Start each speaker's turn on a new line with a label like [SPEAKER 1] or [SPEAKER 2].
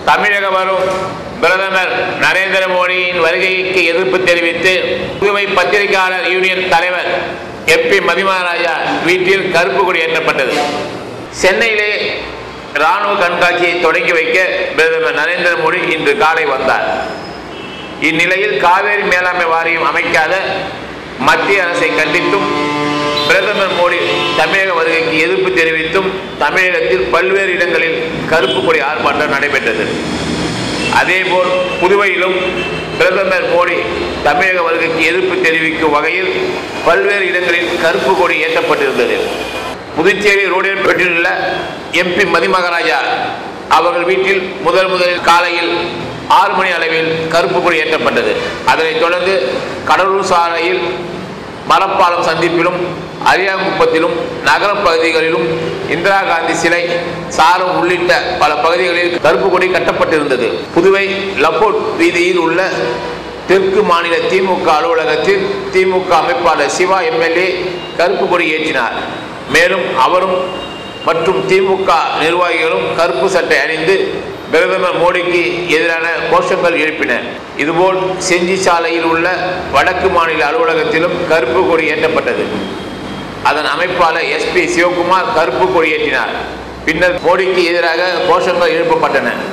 [SPEAKER 1] தமிழக வரும் பிரதமர் நரேந்திர மோடியின் வருகைக்கு எதிர்ப்பு தெரிவித்து புதுவை பத்திரிகையாளர் யூனியன் தலைவர் எம்பி மதிமகாராஜா வீட்டில் கருப்பு கொடி ஏற்றப்பட்டது சென்னையிலே ராணுவ கண்காட்சியை தொடங்கி வைக்க பிரதமர் நரேந்திர மோடி இன்று காலை வந்தார் இந்நிலையில் காவேரி மேலாண்மை வாரியம் அமைக்காத மத்திய அரசை கண்டித்தும் பிரதமர் மோடி தமிழக வருகைக்கு எதிர்ப்பு தெரிவித்தும் தமிழகத்தில் பல்வேறு இடங்களில் கருப்பு கொடி ஆர்ப்பாட்டம் நடைபெற்றது அதேபோல் புதுவையிலும் பிரதமர் மோடி தமிழக வருகைக்கு எதிர்ப்பு தெரிவிக்கும் வகையில் பல்வேறு இடங்களில் கருப்பு கொடி ஏற்றப்பட்டிருந்தது புதுச்சேரி ரோடில் உள்ள எம்பி மதிமகராஜா அவர்கள் வீட்டில் முதல் முதலில் காலையில் ஆறு மணி அளவில் கருப்பு கொடி ஏற்றப்பட்டது அதனைத் தொடர்ந்து கடலூர் சாலையில் மரப்பாலம் சந்திப்பிலும் அரியாங்குப்பத்திலும் நகர பகுதிகளிலும் இந்திரா காந்தி சிலை சாரம் உள்ளிட்ட பல பகுதிகளில் கருப்பு கொடி கட்டப்பட்டிருந்தது புதுவை லப்போட் வீதியில் உள்ள தெற்கு மாநில திமுக அலுவலகத்தில் திமுக அமைப்பாளர் சிவா எம்எல்ஏ கருப்பு கொடி ஏற்றினார் மேலும் அவரும் மற்றும் திமுக நிர்வாகிகளும் கருப்பு சட்டை அணிந்து பிரதமர் மோடிக்கு எதிரான கோஷங்கள் எழுப்பினர் இதுபோல் செஞ்சி சாலையில் உள்ள வடக்கு மாநில அலுவலகத்திலும் கருப்பு கொடி ஏற்றப்பட்டது அதன் அமைப்பாளர் எஸ்பி சிவகுமார் கருப்பு கொடி ஏற்றினார் பின்னர் மோடிக்கு எதிராக கோஷங்கள் எழுப்பப்பட்டன